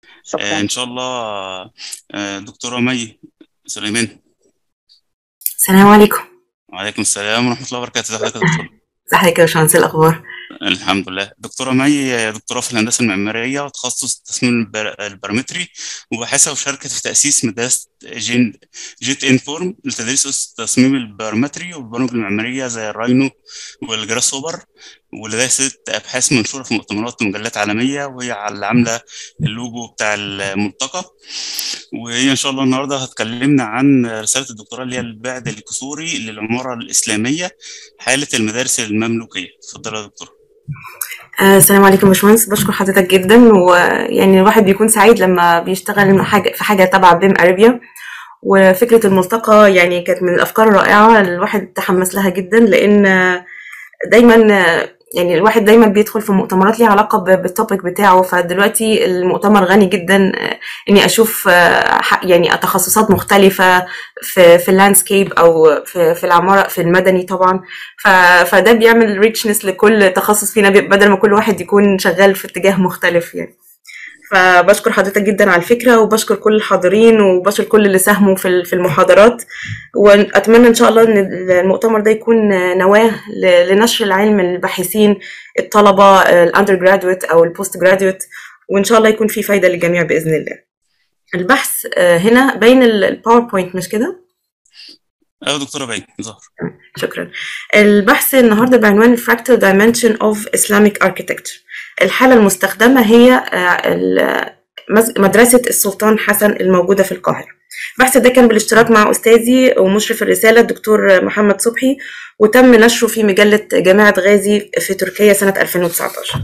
شكرا إن شاء الله آه، دكتورة مي سليمان السلام عليكم وعليكم السلام ورحمة الله وبركاته ازي حضرتك يا دكتور ازي حضرتك يا باشمهندس إيه الاخبار الحمد لله دكتورة مي دكتورة في الهندسة المعمارية وتخصص التصميم البر... البرمتري وباحثة وشاركت في تأسيس مدرسة جين... جيت انفورم لتدريس التصميم البرمتري والبرامج المعمارية زي الراينو والجراس هوبر ولديها ست أبحاث منشورة في مؤتمرات ومجلات عالمية وهي اللي عاملة اللوجو بتاع الملتقى وهي إن شاء الله النهاردة هتكلمنا عن رسالة الدكتوراه اللي هي البعد الكسوري للعمارة الإسلامية حالة المدارس المملوكية اتفضل يا دكتور آه، السلام عليكم يا باشمهندس بشكر حضرتك جدا ويعني الواحد بيكون سعيد لما بيشتغل مع حاجه في حاجه تبع بيم اريبيا وفكره الملتقى يعني كانت من الافكار الرائعه الواحد تحمس لها جدا لان دايما يعني الواحد دايما بيدخل في مؤتمرات ليها علاقه ب- بالتوبيك بتاعه فدلوقتي المؤتمر غني جدا آه، اني اشوف آه، ح- يعني تخصصات مختلفه في في اللاندسكيب او في في العماره في المدني طبعا ف- فده بيعمل ريتشنس لكل تخصص فينا بي- بدل ما كل واحد يكون شغال في اتجاه مختلف يعني فبشكر حضرتك جدا على الفكره وبشكر كل الحاضرين وبشكر كل اللي ساهموا في ال- في المحاضرات واتمنى ان شاء الله ان المؤتمر ده يكون نواه ل- لنشر العلم للباحثين الطلبه الاندر جرادويت او البوست جرادويت وان شاء الله يكون في فايده للجميع باذن الله البحث آه، هنا بين الباوربوينت مش كده أيوة دكتورة باين ظهر شكرا البحث النهارده بعنوان Fractal Dimension of Islamic Architecture الحالة المستخدمة هي آه، ال- مز- مدرسة السلطان حسن الموجودة في القاهرة البحث ده كان بالاشتراك مع أستاذي ومشرف الرسالة الدكتور محمد صبحي وتم نشره في مجلة جامعة غازي في تركيا سنة 2019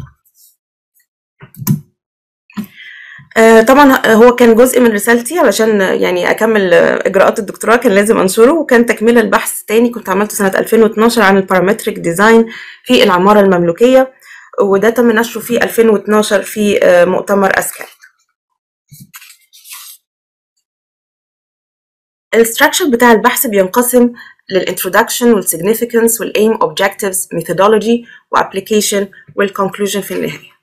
آه، طبعا هو كان جزء من رسالتي علشان يعني اكمل آه، اجراءات الدكتوراه كان لازم انشره وكان تكمله لبحث تاني كنت عملته سنه 2012 عن البارامتريك ديزاين في العماره المملوكيه وده تم نشره في 2012 في آه، مؤتمر اسكان الستراكشر بتاع البحث بينقسم للانترودكشن والسيجنيفيكانس والايم اوبجكتيفز ميثودولوجي وابليكيشن والكونكلوجن في النهايه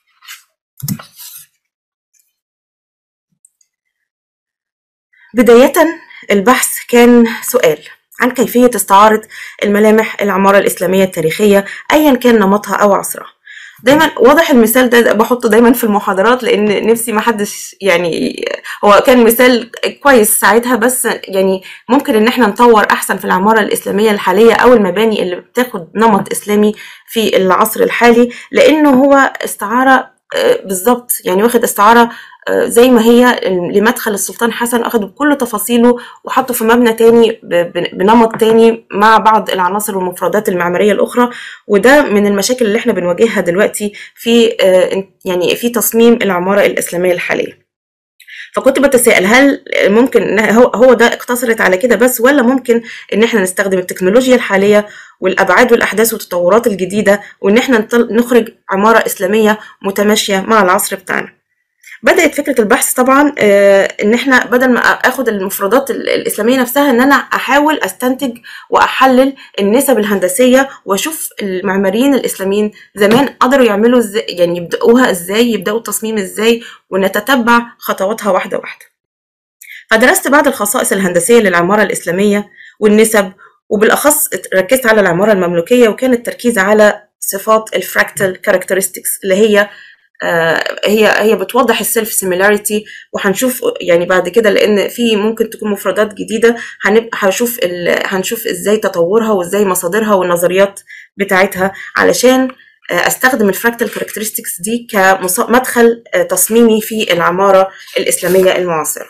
بداية البحث كان سؤال عن كيفية استعارة الملامح العمارة الإسلامية التاريخية أيا كان نمطها أو عصرها دايما واضح المثال ده بحطه دايما في المحاضرات لان نفسي ما حدش يعني هو كان مثال كويس ساعتها بس يعني ممكن ان احنا نطور احسن في العماره الاسلاميه الحاليه او المباني اللي بتاخد نمط اسلامي في العصر الحالي لانه هو استعاره آه، بالظبط يعني واخد استعاره آه، زي ما هي لمدخل السلطان حسن اخده بكل تفاصيله وحطه في مبنى تاني ب- ب- بنمط تاني مع بعض العناصر والمفردات المعماريه الاخرى وده من المشاكل اللي احنا بنواجهها دلوقتي في آه، يعني في تصميم العماره الاسلاميه الحاليه فكنت بتساءل هل ممكن إن هو هو ده اقتصرت على كده بس ولا ممكن ان احنا نستخدم التكنولوجيا الحاليه والابعاد والاحداث والتطورات الجديده وان احنا نطل- نخرج عماره اسلاميه متماشيه مع العصر بتاعنا بدات فكره البحث طبعا آه، ان احنا بدل ما اخد المفردات ال- الاسلاميه نفسها ان انا احاول استنتج واحلل النسب الهندسيه واشوف المعماريين الاسلاميين زمان قدروا يعملوا ازاي يعني يبداوها ازاي يبداوا التصميم ازاي ونتتبع خطواتها واحده واحده فدرست بعض الخصائص الهندسيه للعماره الاسلاميه والنسب وبالاخص ركزت على العماره المملوكيه وكان التركيز على صفات الفراكتال كاركترستكس اللي هي آه، هي هي بتوضح السيلف سيميلاريتي وهنشوف يعني بعد كده لان في ممكن تكون مفردات جديده هنبقى هنشوف ال- هنشوف ازاي تطورها وازاي مصادرها والنظريات بتاعتها علشان آه، استخدم الفراكتال كاركترستكس دي كمدخل تصميمي في العماره الاسلاميه المعاصره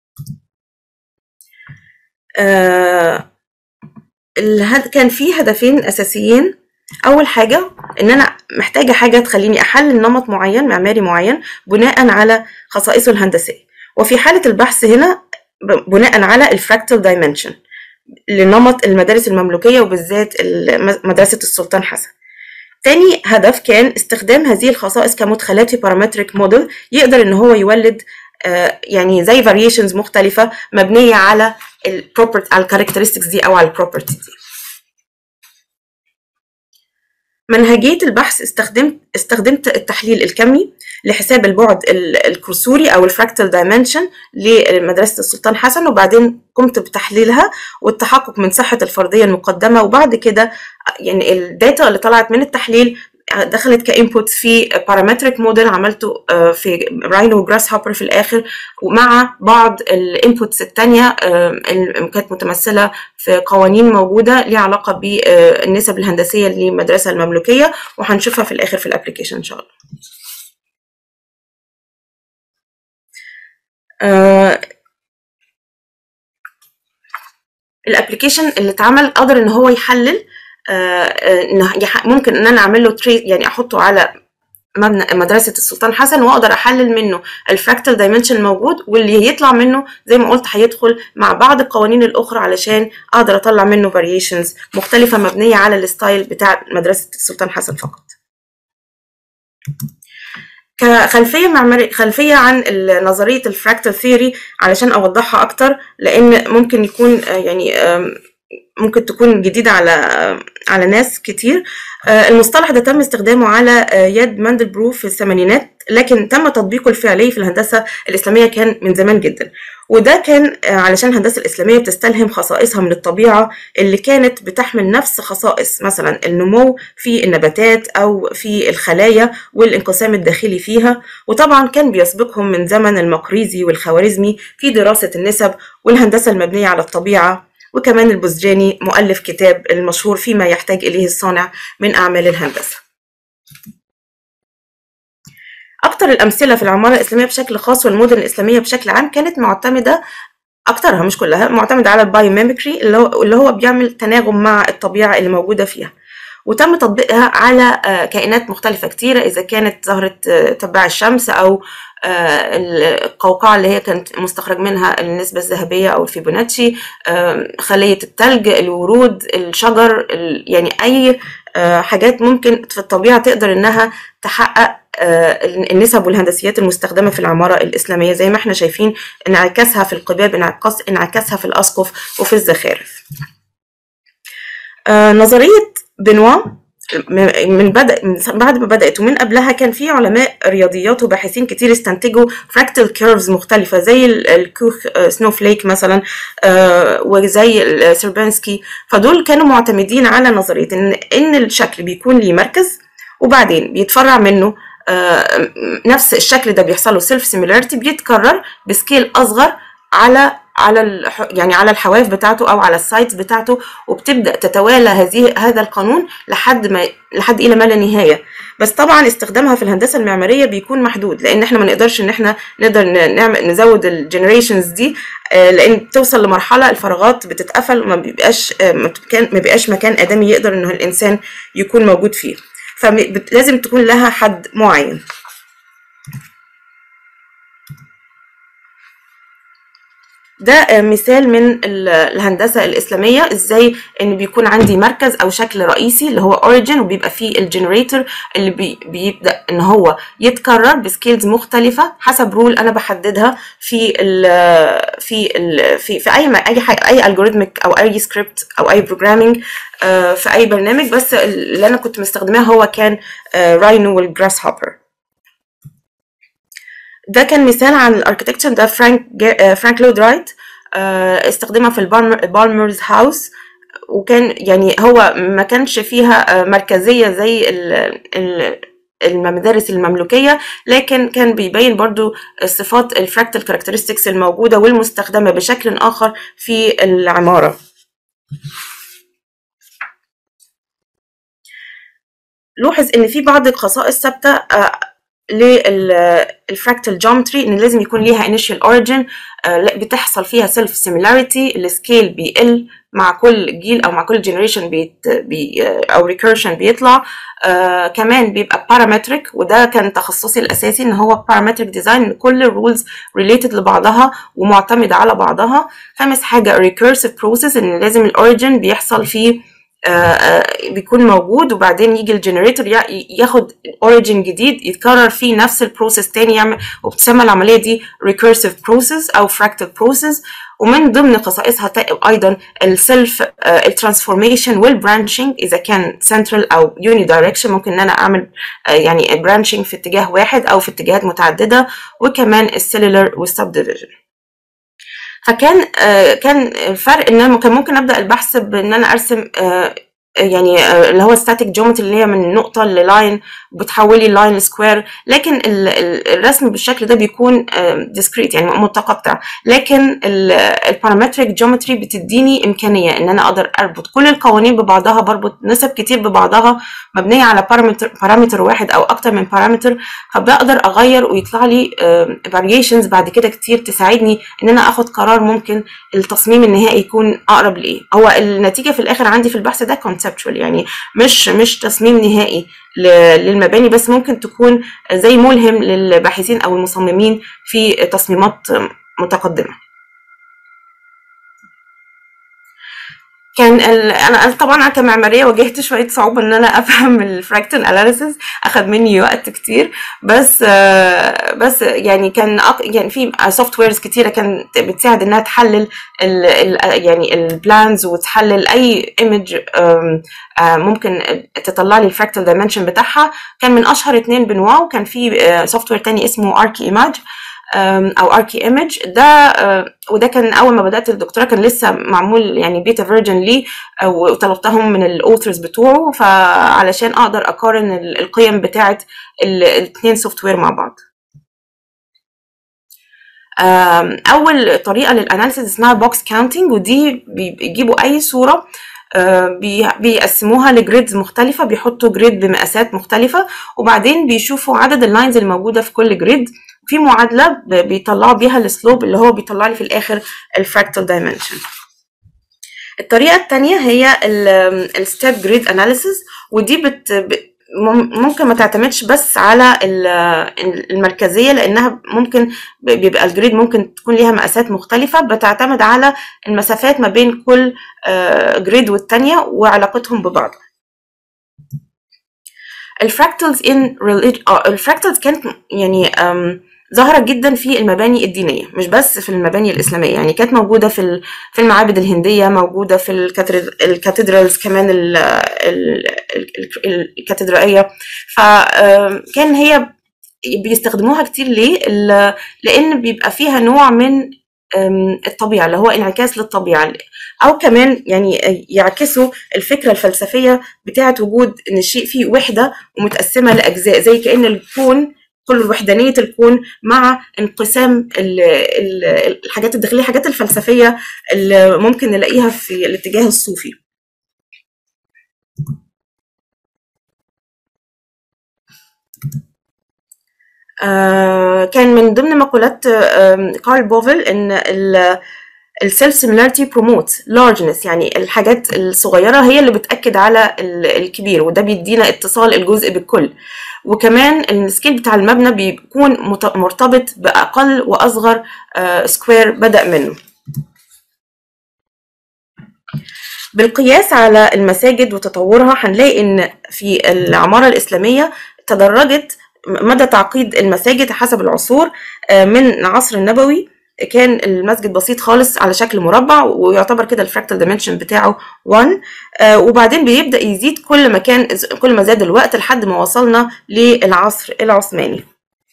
آه، الهد... كان في هدفين اساسيين اول حاجه ان انا محتاجه حاجه تخليني احلل نمط معين معماري معين بناء على خصائصه الهندسيه وفي حاله البحث هنا ب- بناء على الفراكتال دايمنشن لنمط المدارس المملوكيه وبالذات الم- مدرسه السلطان حسن تاني هدف كان استخدام هذه الخصائص كمدخلات في بارامتريك موديل يقدر ان هو يولد آه، يعني زي فاريشنز مختلفه مبنيه على البروبرتي على الكاركترستكس دي او على البروبرتي دي منهجية البحث استخدمت استخدمت التحليل الكمي لحساب البعد الكرسوري أو الفراكتال دايمنشن لمدرسة السلطان حسن وبعدين قمت بتحليلها والتحقق من صحة الفرضية المقدمة وبعد كده يعني الداتا اللي طلعت من التحليل دخلت كانبوت في بارامتريك موديل عملته في راينو وجراس هوبر في الاخر ومع بعض الانبوتس الثانيه اللي كانت متمثله في قوانين موجوده ليها علاقه بالنسب الهندسيه للمدرسه المملوكيه وهنشوفها في الاخر في الابلكيشن ان شاء الله الابلكيشن اللي اتعمل قدر ان هو يحلل ممكن ان انا اعمل له تري يعني احطه على مبنى مدرسة السلطان حسن واقدر احلل منه الفراكتال دايمنشن الموجود واللي يطلع منه زي ما قلت هيدخل مع بعض القوانين الاخرى علشان اقدر اطلع منه فاريشنز مختلفة مبنية على الستايل بتاع مدرسة السلطان حسن فقط كخلفيه معماريه خلفيه عن نظريه الفراكتال ثيوري علشان اوضحها اكتر لان ممكن يكون يعني ممكن تكون جديدة على على ناس كتير المصطلح ده تم استخدامه على يد ماندلبرو في الثمانينات لكن تم تطبيقه الفعلي في الهندسة الإسلامية كان من زمان جدا وده كان علشان الهندسة الإسلامية بتستلهم خصائصها من الطبيعة اللي كانت بتحمل نفس خصائص مثلا النمو في النباتات أو في الخلايا والانقسام الداخلي فيها وطبعا كان بيسبقهم من زمن المقريزي والخوارزمي في دراسة النسب والهندسة المبنية على الطبيعة وكمان البزجاني مؤلف كتاب المشهور فيما يحتاج إليه الصانع من أعمال الهندسة أكتر الأمثلة في العمارة الإسلامية بشكل خاص والمدن الإسلامية بشكل عام كانت معتمدة أكترها مش كلها معتمدة على البايوميمكري اللي هو, اللي هو بيعمل تناغم مع الطبيعة اللي موجودة فيها وتم تطبيقها على كائنات مختلفة كتيرة إذا كانت ظهرة تبع الشمس أو القوقعة اللي هي كانت مستخرج منها النسبة الذهبية أو الفيبوناتشي خلية التلج الورود الشجر يعني أي حاجات ممكن في الطبيعة تقدر إنها تحقق النسب والهندسيات المستخدمة في العمارة الإسلامية زي ما احنا شايفين انعكاسها في القباب انعكاس انعكاسها في الأسقف وفي الزخارف نظرية بنوا من بدأ من بعد ما بدأت ومن قبلها كان في علماء رياضيات وباحثين كتير استنتجوا فراكتال كيرفز مختلفة زي الكوخ سنوفليك مثلا وزي السربانسكي فدول كانوا معتمدين على نظرية إن إن الشكل بيكون ليه مركز وبعدين بيتفرع منه نفس الشكل ده بيحصل له سيلف سيميلاريتي بيتكرر بسكيل أصغر على على الح... يعني على الحواف بتاعته او على السايتس بتاعته وبتبدا تتوالى هذه هذا القانون لحد ما لحد الى ما لا نهايه بس طبعا استخدامها في الهندسه المعماريه بيكون محدود لان احنا ما نقدرش ان احنا نقدر نعمل نزود الجنريشنز دي لان توصل لمرحله الفراغات بتتقفل وما بيبقاش ما بيبقاش مكان ادمي يقدر انه الانسان يكون موجود فيه فلازم تكون لها حد معين ده مثال من الهندسة الإسلامية إزاي إن بيكون عندي مركز أو شكل رئيسي اللي هو أوريجين وبيبقى فيه الجنريتور اللي بي بيبدأ إن هو يتكرر بسكيلز مختلفة حسب رول أنا بحددها في ال في ال في في أي أي حاجة أي الجوريثميك أو أي سكريبت أو أي بروجرامينج في أي برنامج بس اللي أنا كنت مستخدماه هو كان راينو والجراس هوبر ده كان مثال عن الاركتكتشر ده فرانك فرانك لود رايت استخدمها في البالمرز هاوس وكان يعني هو ما كانش فيها مركزية زي المدارس المملوكية لكن كان بيبين برضو صفات الفراكتال كاركترستكس الموجودة والمستخدمة بشكل آخر في العمارة لوحظ ان في بعض الخصائص ثابته للفراكتال جيومتري ان لازم يكون ليها initial origin بتحصل فيها self similarity السكيل بيقل مع كل جيل او مع كل جنريشن بيت بي او ريكيرشن بيطلع آه كمان بيبقى بارامتريك وده كان تخصصي الاساسي ان هو بارامتريك ديزاين كل الرولز ريليتد لبعضها ومعتمده على بعضها خامس حاجه ريكيرسيف بروسيس ان لازم الاوريجن بيحصل فيه بيكون موجود وبعدين يجي الجنريتور ياخد اوريجين جديد يتكرر فيه نفس البروسيس تاني يعمل وبتسمى العمليه دي recursive process او fractal process ومن ضمن خصائصها ايضا السيلف الترانسفورميشن والبرانشنج اذا كان سنترال او يوني دايركشن ممكن ان انا اعمل يعني برانشنج في اتجاه واحد او في اتجاهات متعدده وكمان السيلولر والسب ديفيجن فكان كان الفرق ان انا كان ممكن ابدا البحث بان انا ارسم يعني اللي هو static geometry اللي هي من نقطة للاين بتحولي اللاين لسكوير لكن الرسم بالشكل ده بيكون discrete يعني متقطع لكن البارامتريك جيومتري بتديني إمكانية إن أنا أقدر أربط كل القوانين ببعضها بربط نسب كتير ببعضها مبنية على بارامتر بارامتر واحد أو أكتر من بارامتر فبقدر أغير ويطلع لي variations بعد كده كتير تساعدني إن أنا آخد قرار ممكن التصميم النهائي يكون أقرب لإيه هو النتيجة في الآخر عندي في البحث ده conceptual يعني مش مش تصميم نهائي للمباني بس ممكن تكون زي ملهم للباحثين او المصممين في تصميمات متقدمه كان انا طبعا كمعماريه واجهت شويه صعوبه ان انا افهم الفراكتال اناليسيس اخد مني وقت كتير بس بس يعني كان يعني في سوفت ويرز كتيره كانت بتساعد انها تحلل ال ال يعني البلانز وتحلل اي ايمج ممكن تطلع لي الفراكتال دايمنشن بتاعها كان من اشهر اتنين بنواو كان في سوفت وير تاني اسمه اركي ايماج او اركي ايمج ده وده كان اول ما بدات الدكتوراه كان لسه معمول يعني بيتا فيرجن ليه وطلبتهم من الاوثرز بتوعه فعلشان اقدر اقارن القيم بتاعه الاثنين سوفت وير مع بعض اول طريقه للاناليسيس اسمها بوكس كاونتنج ودي بيجيبوا اي صوره بيقسموها لجريدز مختلفة بيحطوا جريد بمقاسات مختلفة وبعدين بيشوفوا عدد اللاينز الموجودة في كل جريد في معادلة بيطلعوا بيها السلوب اللي هو بيطلع لي في الآخر الفراكتال دايمنشن الطريقة التانية هي الستيب جريد اناليسيس ودي بت ممكن ما تعتمدش بس على المركزيه لانها ممكن بيبقى الجريد ممكن تكون ليها مقاسات مختلفه بتعتمد على المسافات ما بين كل جريد والتانية وعلاقتهم ببعض الفراكتالز ان الفراكتالز كانت يعني ظاهره جدا في المباني الدينيه مش بس في المباني الاسلاميه يعني كانت موجوده في في المعابد الهنديه موجوده في الكاتدرالز كمان الكاتدرائيه فكان هي بيستخدموها كتير ليه لان بيبقى فيها نوع من الطبيعه اللي هو انعكاس للطبيعه او كمان يعني يعكسوا الفكره الفلسفيه بتاعه وجود ان الشيء فيه وحده ومتقسمه لاجزاء زي كان الكون كل وحدانية الكون مع انقسام الحاجات الداخلية الحاجات الفلسفية اللي ممكن نلاقيها في الاتجاه الصوفي آه كان من ضمن مقولات آه كارل بوفل ان السيلف سيميلاريتي بروموت لارجنس يعني الحاجات الصغيره هي اللي بتاكد على الكبير وده بيدينا اتصال الجزء بالكل وكمان السكيل بتاع المبنى بيكون مرتبط باقل واصغر سكوير بدا منه بالقياس على المساجد وتطورها هنلاقي ان في العماره الاسلاميه تدرجت مدى تعقيد المساجد حسب العصور من العصر النبوي كان المسجد بسيط خالص على شكل مربع ويعتبر كده الفراكتال دايمنشن بتاعه 1 آه وبعدين بيبدا يزيد كل ما كان كل ما زاد الوقت لحد ما وصلنا للعصر العثماني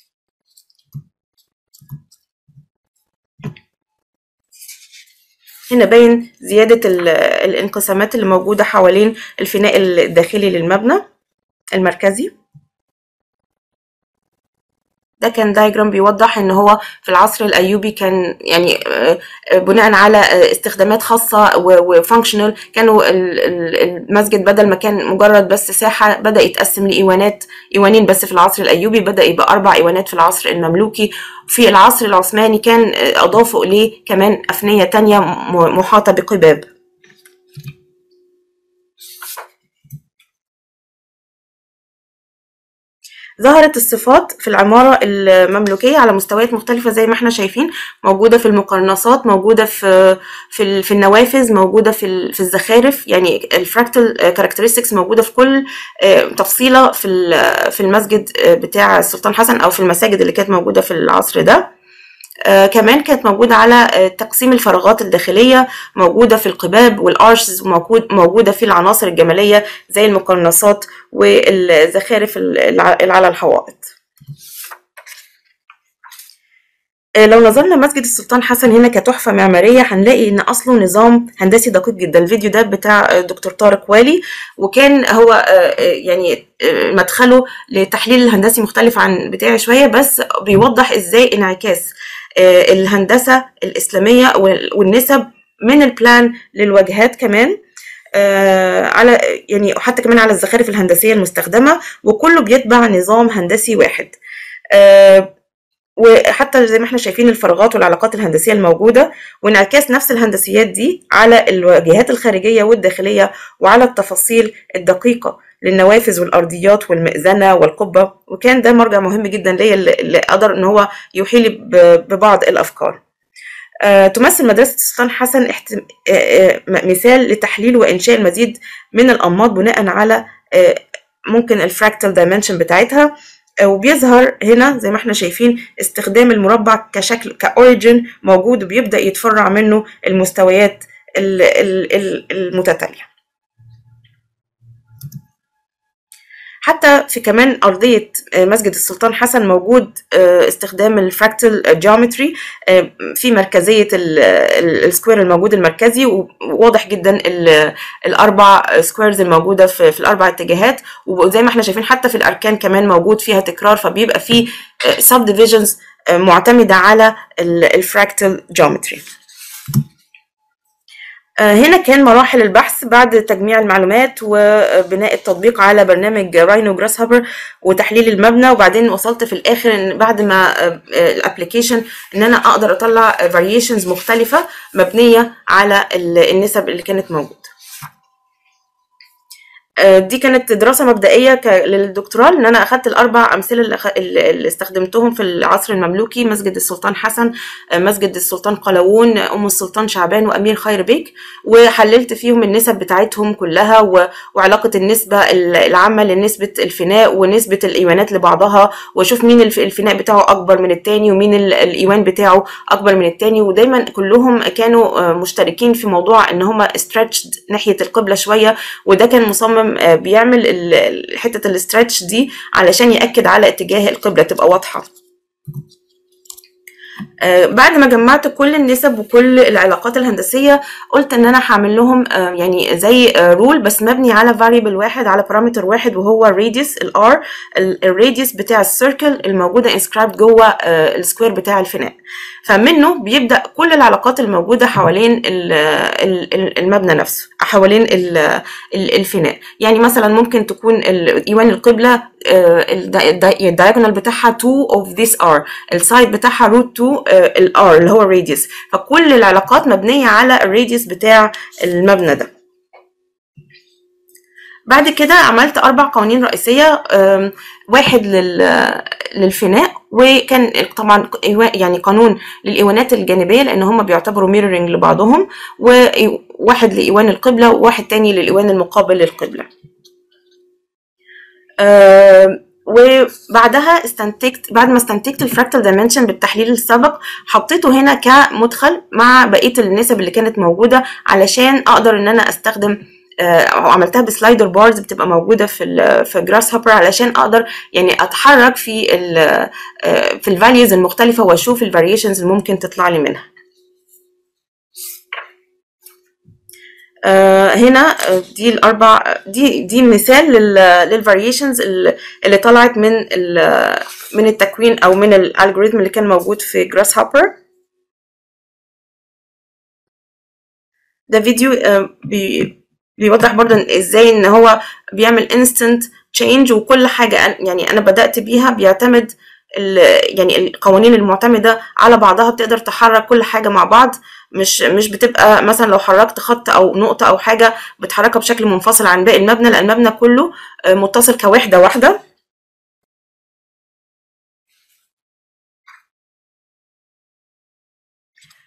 هنا باين زيادة الانقسامات اللي موجودة حوالين الفناء الداخلي للمبنى المركزي ده كان دايجرام بيوضح ان هو في العصر الايوبي كان يعني بناء على استخدامات خاصه وفانكشنال كانوا المسجد بدل ما كان مجرد بس ساحه بدا يتقسم لايوانات ايوانين بس في العصر الايوبي بدا يبقى اربع ايوانات في العصر المملوكي في العصر العثماني كان اضافوا اليه كمان افنيه تانية محاطه بقباب ظهرت الصفات في العمارة المملوكية على مستويات مختلفة زي ما احنا شايفين موجودة في المقرنصات موجودة في في, ال- في النوافذ موجودة في ال- في الزخارف يعني الفراكتال كاركترستكس موجودة في كل آه، تفصيلة في ال- في المسجد آه، بتاع السلطان حسن أو في المساجد اللي كانت موجودة في العصر ده آه كمان كانت موجودة على آه تقسيم الفراغات الداخلية موجودة في القباب والأرشز وموجود موجودة في العناصر الجمالية زي المقرنصات والزخارف الع- اللي على الحوائط آه، لو نظرنا مسجد السلطان حسن هنا كتحفة معمارية هنلاقي إن أصله نظام هندسي دقيق جدا الفيديو ده بتاع آه، دكتور طارق والي وكان هو آه، آه، يعني آه، مدخله لتحليل الهندسي مختلف عن بتاعي شوية بس بيوضح إزاي انعكاس آه، الهندسة الإسلامية وال- والنسب من البلان للواجهات كمان آه، على يعني حتى كمان على الزخارف الهندسية المستخدمة وكله بيتبع نظام هندسي واحد آه، وحتى زي ما احنا شايفين الفراغات والعلاقات الهندسية الموجودة وانعكاس نفس الهندسيات دي على الواجهات الخارجية والداخلية وعلى التفاصيل الدقيقة للنوافذ والأرضيات والمئذنة والقبة وكان ده مرجع مهم جدا ليا اللي اللي قدر ان هو يوحي لي ب- ببعض الأفكار آه، تمثل مدرسة السلطان حسن احت... آه، آه، م- مثال لتحليل وإنشاء المزيد من الأنماط بناء على آه، ممكن الفراكتال دايمنشن بتاعتها آه، وبيظهر هنا زي ما احنا شايفين استخدام المربع كشكل كأوريجين موجود وبيبدأ يتفرع منه المستويات ال- ال- ال- المتتالية حتى في كمان أرضية آه، مسجد السلطان حسن موجود آه، استخدام الفراكتال جيومتري في مركزية ال- ال- السكوير الموجود المركزي وواضح جدا ال- الأربع سكويرز الموجودة في, في الأربع اتجاهات وزي ما احنا شايفين حتى في الأركان كمان موجود فيها تكرار فبيبقى في سب ديفيجنز معتمدة على الفراكتال جيومتري آه، هنا كان مراحل البحث بعد تجميع المعلومات وبناء التطبيق على برنامج راينو جراس هابر وتحليل المبنى وبعدين وصلت في الاخر ان بعد ما الابلكيشن ان انا اقدر اطلع فاريشنز مختلفه مبنيه على ال- النسب اللي كانت موجوده آه، دي كانت دراسة مبدئية ك- للدكتوراه ان انا اخدت الاربع امثلة اللي, أخ- اللي استخدمتهم في العصر المملوكي مسجد السلطان حسن آه، مسجد السلطان قلاوون ام السلطان شعبان وامير خير بيك وحللت فيهم النسب بتاعتهم كلها و- وعلاقة النسبة ال- العامة لنسبة الفناء ونسبة الايوانات لبعضها واشوف مين الف- الفناء بتاعه اكبر من التاني ومين ال- الايوان بتاعه اكبر من التاني ودايما كلهم كانوا آه، مشتركين في موضوع ان هم stretched ناحية القبلة شوية وده كان مصمم آه، بيعمل ال- ال- حتة الاسترتش دي علشان يأكد على اتجاه القبلة تبقى واضحة آه، بعد ما جمعت كل النسب وكل العلاقات الهندسية قلت ان انا هعمل لهم آه، يعني زي رول بس مبني على variable واحد على بارامتر واحد وهو الراديوس الار الراديوس بتاع السيركل الموجودة inscribed جوه آه، السكوير بتاع الفناء فمنه بيبدأ كل العلاقات الموجودة حوالين ال- ال- ال- المبنى نفسه حوالين ال- ال- الفناء يعني مثلا ممكن تكون ال- ايوان القبلة الدايجونال بتاعها 2 of this r السايد بتاعها روت 2 الار اللي هو الراديوس فكل العلاقات مبنية على الراديوس بتاع المبنى ده بعد كده عملت أربع قوانين رئيسية أم، واحد لل- للفناء وكان طبعا إيوا- يعني قانون للإيوانات الجانبية لأن هم بيعتبروا ميرورنج لبعضهم وواحد لإيوان القبلة وواحد تاني للإيوان المقابل للقبلة أم، وبعدها استنتجت بعد ما استنتجت الفراكتال دايمنشن بالتحليل السابق حطيته هنا كمدخل مع بقيه النسب اللي كانت موجوده علشان اقدر ان انا استخدم آه، او عملتها بسلايدر بارز بتبقى موجوده في ال في جراس هوبر علشان اقدر يعني اتحرك في ال آه، في الفاليوز المختلفه واشوف الفاريشنز اللي ممكن تطلع لي منها آه، هنا آه، دي الاربع دي دي مثال للفاريشنز اللي طلعت من ال- من التكوين او من الالجوريثم اللي كان موجود في جراس هوبر ده فيديو آه، بي بيوضح برضه إن ازاي ان هو بيعمل instant change وكل حاجة أن- يعني انا بدأت بيها بيعتمد ال- يعني القوانين المعتمدة على بعضها بتقدر تحرك كل حاجة مع بعض مش مش بتبقى مثلا لو حركت خط او نقطة او حاجة بتحركها بشكل منفصل عن باقي المبنى لان المبنى كله آه، متصل كوحدة واحدة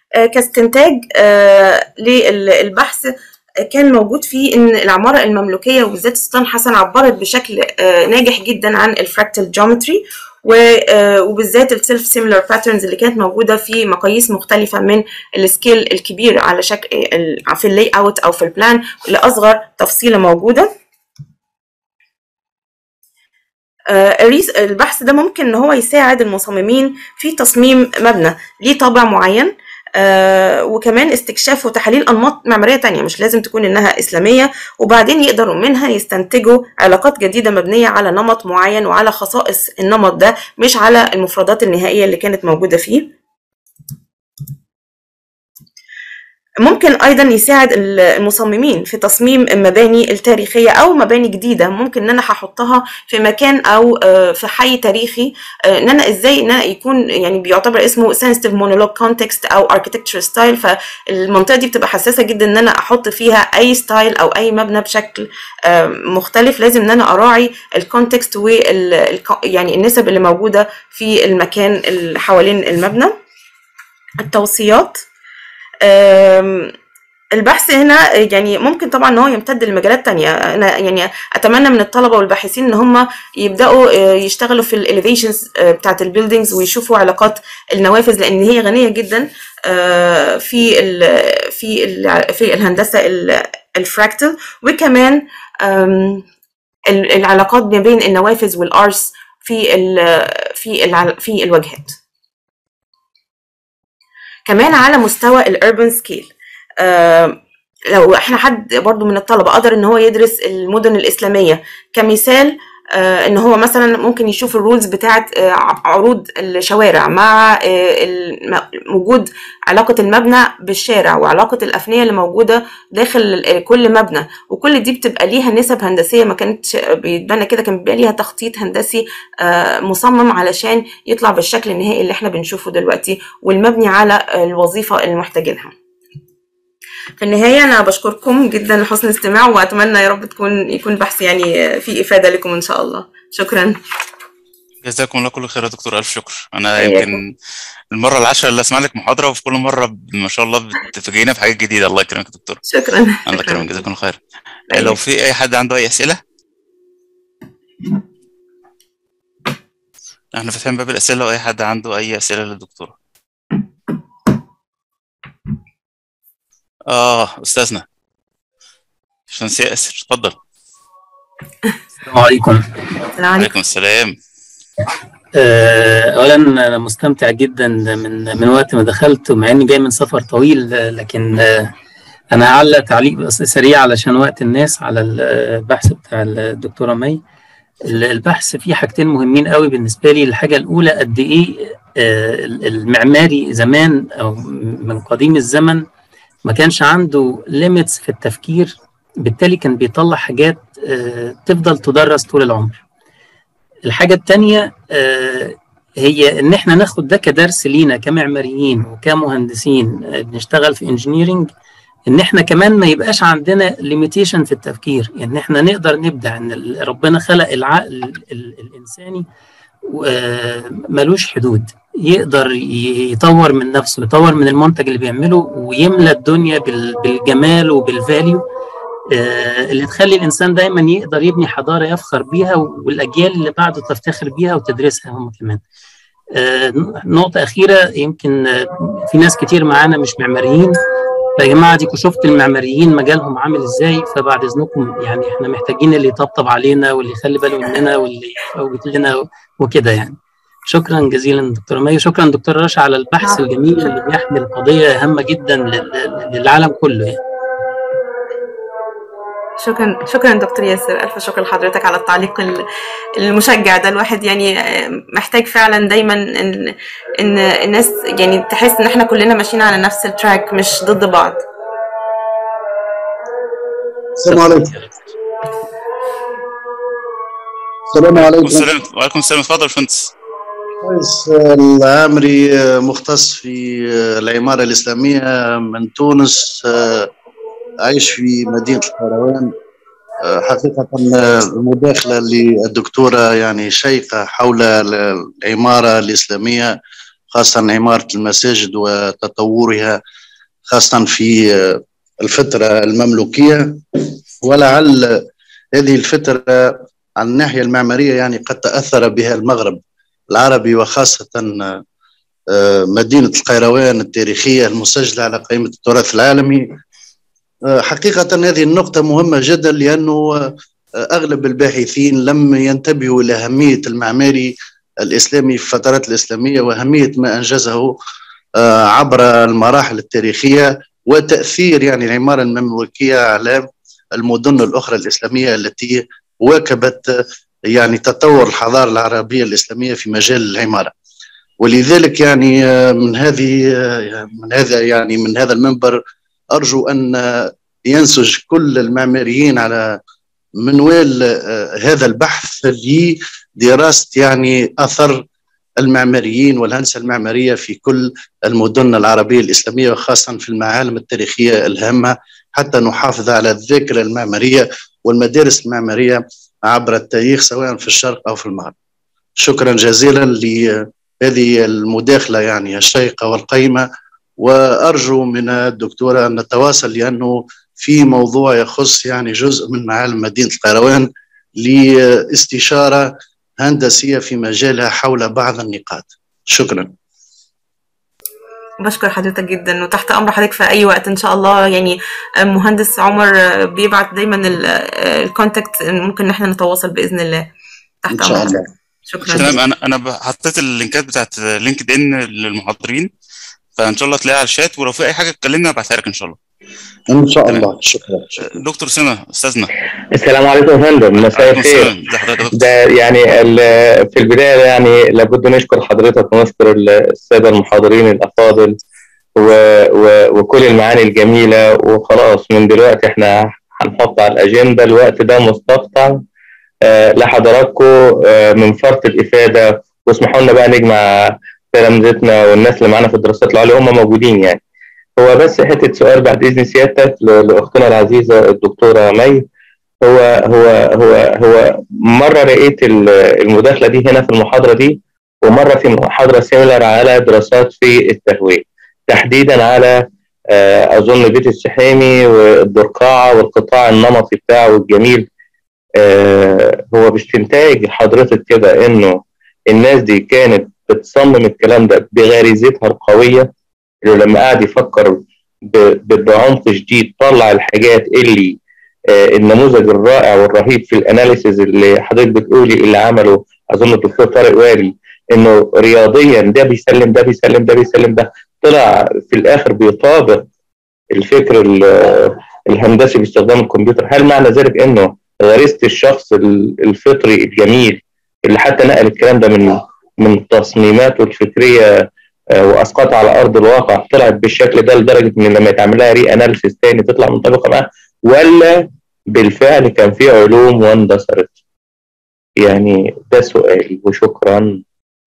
كاستنتاج للبحث كان موجود فيه ان العماره المملوكيه وبالذات السلطان حسن عبرت بشكل ناجح جدا عن الفراكتال جيومتري وبالذات السيلف سيميلر باترنز اللي كانت موجوده في مقاييس مختلفه من السكيل الكبير على شكل في اللاي اوت او في البلان لاصغر تفصيله موجوده البحث ده ممكن ان هو يساعد المصممين في تصميم مبنى ليه طابع معين آه وكمان استكشاف وتحليل انماط معماريه تانية مش لازم تكون انها اسلاميه وبعدين يقدروا منها يستنتجوا علاقات جديده مبنيه على نمط معين وعلى خصائص النمط ده مش على المفردات النهائيه اللي كانت موجوده فيه ممكن ايضا يساعد المصممين في تصميم المباني التاريخيه او مباني جديده ممكن ان انا هحطها في مكان او في حي تاريخي ان انا ازاي ان انا يكون يعني بيعتبر اسمه sensitive monologue context او architecture style فالمنطقه دي بتبقى حساسه جدا ان انا احط فيها اي ستايل او اي مبنى بشكل مختلف لازم ان انا اراعي الكونتكست وال يعني النسب اللي موجوده في المكان اللي حوالين المبنى التوصيات البحث هنا يعني ممكن طبعا ان هو يمتد لمجالات تانية انا يعني اتمنى من الطلبه والباحثين ان هم يبداوا يشتغلوا في الاليفيشنز بتاعت البيلدينجز ويشوفوا علاقات النوافذ لان هي غنيه جدا في ال في ال في الهندسه الفراكتال وكمان العلاقات ما بين النوافذ والارس في ال في ال في الواجهات كمان على مستوى الاربن سكيل آه لو احنا حد برضو من الطلبه قدر ان هو يدرس المدن الاسلاميه كمثال آه ان هو مثلا ممكن يشوف الرولز بتاعه آه عروض الشوارع مع وجود علاقه المبنى بالشارع وعلاقه الافنيه اللي موجوده داخل كل مبنى وكل دي بتبقى ليها نسب هندسيه ما كانتش بيتبنى كده كان بيبقى ليها تخطيط هندسي مصمم علشان يطلع بالشكل النهائي اللي احنا بنشوفه دلوقتي والمبني على الوظيفه اللي محتاجينها في النهايه انا بشكركم جدا لحسن الاستماع واتمنى يا رب تكون يكون البحث يعني فيه افاده لكم ان شاء الله شكرا جزاكم الله كل خير يا دكتور الف شكر انا يمكن المره العاشره اللي اسمع لك محاضره وفي كل مره ما شاء الله بتفاجئنا بحاجات جديده الله يكرمك يا دكتور شكرا الله يكرمك جزاكم الله خير لو في اي حد عنده اي اسئله احنا فاتحين باب الاسئله واي حد عنده اي اسئله للدكتوره اه استاذنا شمس ياسر اتفضل السلام عليكم وعليكم السلام اولا انا مستمتع جدا من من وقت ما دخلت ومع اني جاي من سفر طويل لكن انا هعلق تعليق سريع علشان وقت الناس على البحث بتاع الدكتوره مي البحث فيه حاجتين مهمين قوي بالنسبه لي الحاجه الاولى قد ايه المعماري زمان او من قديم الزمن ما كانش عنده ليميتس في التفكير بالتالي كان بيطلع حاجات تفضل تدرس طول العمر الحاجة التانية هي ان احنا ناخد ده كدرس لينا كمعماريين وكمهندسين بنشتغل في انجينيرنج ان احنا كمان ما يبقاش عندنا ليميتيشن في التفكير ان يعني احنا نقدر نبدع ان ربنا خلق العقل الانساني ملوش حدود يقدر يطور من نفسه يطور من المنتج اللي بيعمله ويملى الدنيا بالجمال وبالفاليو اللي تخلي الانسان دايما يقدر يبني حضاره يفخر بيها والاجيال اللي بعده تفتخر بيها وتدرسها هم كمان. نقطه اخيره يمكن في ناس كتير معانا مش معماريين يا جماعه ديكوا شفت المعماريين مجالهم عامل ازاي فبعد اذنكم يعني احنا محتاجين اللي يطبطب علينا واللي يخلي باله مننا واللي يفوت لنا وكده يعني. شكرا جزيلا دكتوره مي وشكرا دكتور رشا على البحث الجميل اللي بيحمل قضيه هامه جدا للعالم كله يعني. شكرا شكرا دكتور ياسر الف شكر لحضرتك على التعليق المشجع ده الواحد يعني محتاج فعلا دايما ان ان الناس يعني تحس ان احنا كلنا ماشيين على نفس التراك مش ضد بعض السلام عليكم السلام عليكم السلام وعليكم السلام اتفضل يا باشمهندس كويس العامري مختص في العمارة الإسلامية من تونس أعيش في مدينة القروان حقيقة المداخلة للدكتورة يعني شيقة حول العمارة الإسلامية خاصة عمارة المساجد وتطورها خاصة في الفترة المملوكية ولعل هذه الفترة على الناحية المعمارية يعني قد تأثر بها المغرب العربي وخاصة مدينة القيروان التاريخية المسجلة على قائمة التراث العالمي حقيقة هذه النقطة مهمة جدا لأنه أغلب الباحثين لم ينتبهوا إلى أهمية المعماري الإسلامي في الفترات الإسلامية وأهمية ما أنجزه عبر المراحل التاريخية وتأثير يعني العمارة المملوكية على المدن الأخرى الإسلامية التي واكبت يعني تطور الحضارة العربية الإسلامية في مجال العمارة ولذلك يعني من هذه من هذا يعني من هذا المنبر أرجو أن ينسج كل المعماريين على منوال هذا البحث لدراسة يعني أثر المعماريين والهندسة المعمارية في كل المدن العربية الإسلامية وخاصة في المعالم التاريخية الهامة حتى نحافظ على الذاكرة المعمارية والمدارس المعمارية عبر التاريخ سواء في الشرق أو في المغرب شكرا جزيلا لهذه المداخلة يعني الشيقة والقيمة وأرجو من الدكتورة أن نتواصل لأنه في موضوع يخص يعني جزء من معالم مدينة القيروان لاستشارة هندسية في مجالها حول بعض النقاط شكرا بشكر حضرتك جدا وتحت امر حضرتك في اي وقت ان شاء الله يعني مهندس عمر بيبعت دايما الكونتاكت ممكن ان احنا نتواصل باذن الله تحت ان شاء الله شكرا تمام انا انا حطيت اللينكات بتاعت لينكد ان للمحاضرين فان شاء الله تلاقيها على الشات ولو في اي حاجه اتكلمنا ابعتها لك ان شاء الله ان شاء الله شكرا, شكرا. دكتور سنة استاذنا السلام عليكم يا فندم مساء الخير ده يعني في البدايه يعني لابد نشكر حضرتك ونشكر الساده المحاضرين الافاضل و... و... وكل المعاني الجميله وخلاص من دلوقتي احنا هنحط على الاجنده الوقت ده مستقطع آه لحضراتكم آه من فرط الافاده واسمحوا لنا بقى نجمع تلامذتنا والناس اللي معانا في الدراسات العليا هم موجودين يعني هو بس حته سؤال بعد اذن سيادتك لاختنا العزيزه الدكتوره مي هو هو هو هو مره لقيت المداخله دي هنا في المحاضره دي ومره في محاضره سيميلر على دراسات في التهويه تحديدا على اظن بيت السحيمي والدرقاعه والقطاع النمطي بتاعه الجميل هو باستنتاج حضرتك كده انه الناس دي كانت بتصمم الكلام ده بغريزتها القويه اللي لما قعد يفكر بعمق شديد طلع الحاجات اللي آه النموذج الرائع والرهيب في الاناليسيز اللي حضرتك بتقولي اللي عمله اظن الدكتور طارق واري انه رياضيا ده بيسلم ده بيسلم ده بيسلم ده طلع في الاخر بيطابق الفكر الهندسي باستخدام الكمبيوتر هل معنى ذلك انه غريزه الشخص الفطري الجميل اللي حتى نقل الكلام ده من من تصميماته الفكريه واسقطها على ارض الواقع طلعت بالشكل ده لدرجه ان لما يتعمل لها ري اناليسيس تاني تطلع منطبقه معاه ولا بالفعل كان في علوم واندثرت؟ يعني ده سؤالي وشكرا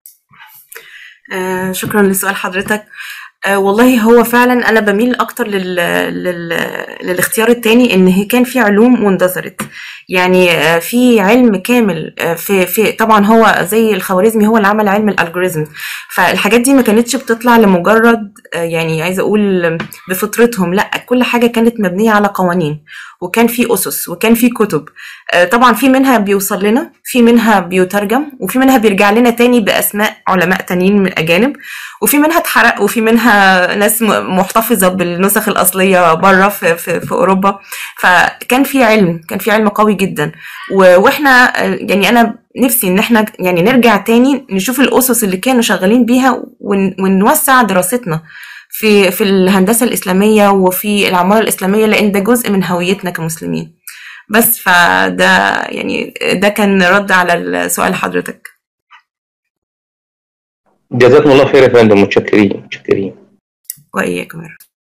آه شكرا لسؤال حضرتك آه والله هو فعلا انا بميل اكتر لل... لل... للاختيار التاني ان هي كان في علوم واندثرت يعني آه في علم كامل آه في في طبعا هو زي الخوارزمي هو اللي عمل علم الالجوريزم فالحاجات دي ما كانتش بتطلع لمجرد يعني عايزه اقول بفطرتهم لا كل حاجه كانت مبنيه على قوانين وكان في اسس وكان في كتب طبعا في منها بيوصل لنا في منها بيترجم وفي منها بيرجع لنا تاني باسماء علماء تانيين من اجانب وفي منها اتحرق وفي منها ناس محتفظه بالنسخ الاصليه بره في, في, في اوروبا فكان في علم كان في علم قوي جدا واحنا يعني انا نفسي ان احنا يعني نرجع تاني نشوف الاسس اللي كانوا شغالين بيها ونوسع دراستنا في في الهندسه الاسلاميه وفي العماره الاسلاميه لان ده جزء من هويتنا كمسلمين بس فده يعني ده كان رد على سؤال حضرتك جزاكم الله خير يا فندم متشكرين متشكرين واياكم